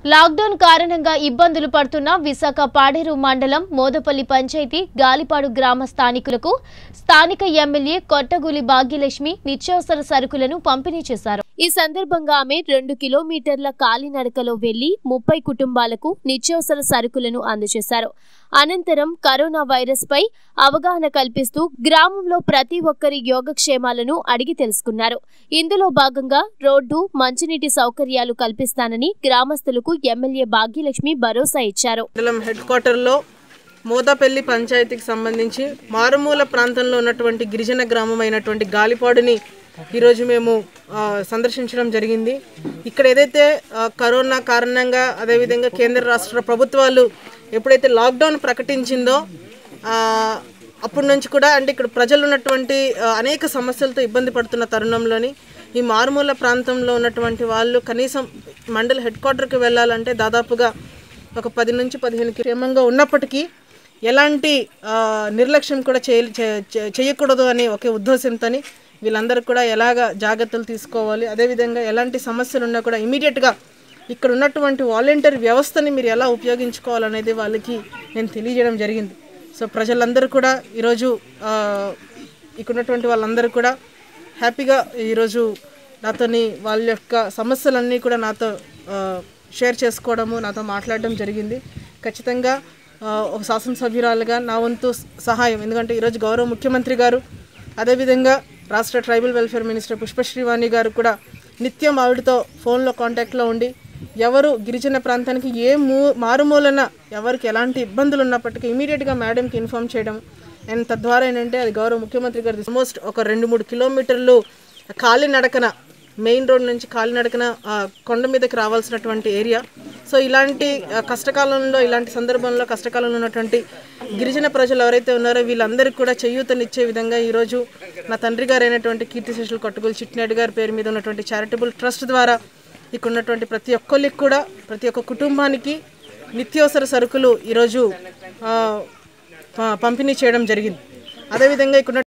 lockdown కారణంగా ఇబ్బందులు పడుతున్న విశాఖ పాడేరు మండలం మోదపల్లి పంచాయతీ గాలిపాడు గ్రామ స్థానికులకు స్థానిక ఎమ్మెల్యే కొట్టగూలి భాగ్యలక్ష్మి నిత్యావసర సరుకులను పంపిణీ చేశారు ఈ సందర్భంగా ఆమె రెండు కిలోమీటర్ల కాలినడకలో వెళ్లి ముప్పై కుటుంబాలకు నిత్యావసర సరుకులను అందజేశారు అనంతరం కరోనా వైరస్ పై అవగాహన కల్పిస్తూ గ్రామంలో ప్రతి ఒక్కరి యోగక్షేమాలను అడిగి తెలుసుకున్నారు ఇందులో భాగంగా రోడ్డు మంచినీటి సౌకర్యాలు కల్పిస్తానని గ్రామస్తులకు ఎమ్మెల్యే భాగ్యలక్ష్మి భరోసా ఇచ్చారు మండలం హెడ్ క్వార్టర్లో మోదపల్లి పంచాయతీకి సంబంధించి మారుమూల ప్రాంతంలో ఉన్నటువంటి గిరిజన గ్రామం అయినటువంటి గాలిపాడుని ఈరోజు మేము ఆ, సందర్శించడం జరిగింది ఇక్కడ ఏదైతే ఆ, కరోనా కారణంగా అదేవిధంగా కేంద్ర రాష్ట్ర ప్రభుత్వాలు ఎప్పుడైతే లాక్డౌన్ ప్రకటించిందో ఆ, అప్పటి నుంచి కూడా అంటే ఇక్కడ ప్రజలు ఉన్నటువంటి ఆ, అనేక సమస్యలతో ఇబ్బంది పడుతున్న తరుణంలోని ఈ మారుమూల ప్రాంతంలో ఉన్నటువంటి వాళ్ళు కనీసం మండల హెడ్ క్వార్టర్కి వెళ్ళాలంటే దాదాపుగా ఒక పది నుంచి పదిహేను క్షేమంగా ఉన్నప్పటికీ ఎలాంటి ఆ, నిర్లక్ష్యం కూడా చేయ చే- చే- చేయకూడదు అనే ఒకే ఉద్దేశంతో వీళ్ళందరూ కూడా ఎలాగ జాగ్రత్తలు తీసుకోవాలి అదేవిధంగా ఎలాంటి సమస్యలు ఉన్నా కూడా ఇమీడియట్గా ఇక్కడ ఉన్నటువంటి వాలంటీర్ వ్యవస్థని మీరు ఎలా ఉపయోగించుకోవాలనేది వాళ్ళకి నేను తెలియజేయడం జరిగింది సో ప్రజలందరూ కూడా ఈరోజు ఆ, ఇక్కడ ఉన్నటువంటి వాళ్ళందరూ కూడా హ్యాపీగా ఈరోజు నాతోని వాళ్ళ యొక్క సమస్యలన్నీ కూడా నాతో ఆ, షేర్ చేసుకోవడము నాతో మాట్లాడడం జరిగింది ఖచ్చితంగా ఆ, ఒక శాసనసభ్యురాలుగా నా వంతు సహాయం ఎందుకంటే ఈరోజు గౌరవ ముఖ్యమంత్రి గారు అదేవిధంగా రాష్ట్ర ట్రైబల్ వెల్ఫేర్ మినిస్టర్ పుష్పశ్రీవాణి గారు కూడా నిత్యం ఆవిడతో ఫోన్లో కాంటాక్ట్లో ఉండి ఎవరు గిరిజన ప్రాంతానికి ఏ మూ మారుమూలన ఎవరికి ఎలాంటి ఇబ్బందులు ఉన్నప్పటికీ ఇమీడియట్గా మేడంకి ఇన్ఫామ్ చేయడం అండ్ తద్వారా ఏంటంటే అది గౌరవ ముఖ్యమంత్రి గారు ఆల్మోస్ట్ ఒక రెండు మూడు కిలోమీటర్లు కాలినడకన మెయిన్ రోడ్ నుంచి కాలినడకన ఆ, కొండ మీదకి రావాల్సినటువంటి ఏరియా సో ఇలాంటి ఆ, కష్టకాలంలో ఇలాంటి సందర్భంలో కష్టకాలంలో ఉన్నటువంటి గిరిజన ప్రజలు ఎవరైతే ఉన్నారో వీళ్ళందరికీ కూడా చేయూతనిచ్చే విధంగా ఈరోజు నా తండ్రి గారు అయినటువంటి కీర్తిశేషులు కొట్టుగులు చిట్టినాయుడు గారి పేరు మీద ఉన్నటువంటి చారిటబుల్ ట్రస్ట్ ద్వారా ఇక్కడ ఉన్నటువంటి ప్రతి ఒక్కరికి కూడా ప్రతి ఒక్క కుటుంబానికి నిత్యావసర సరుకులు ఈరోజు ఆ, ప- పంపిణీ చేయడం జరిగింది అదేవిధంగా ఇక్కడ ఉన్న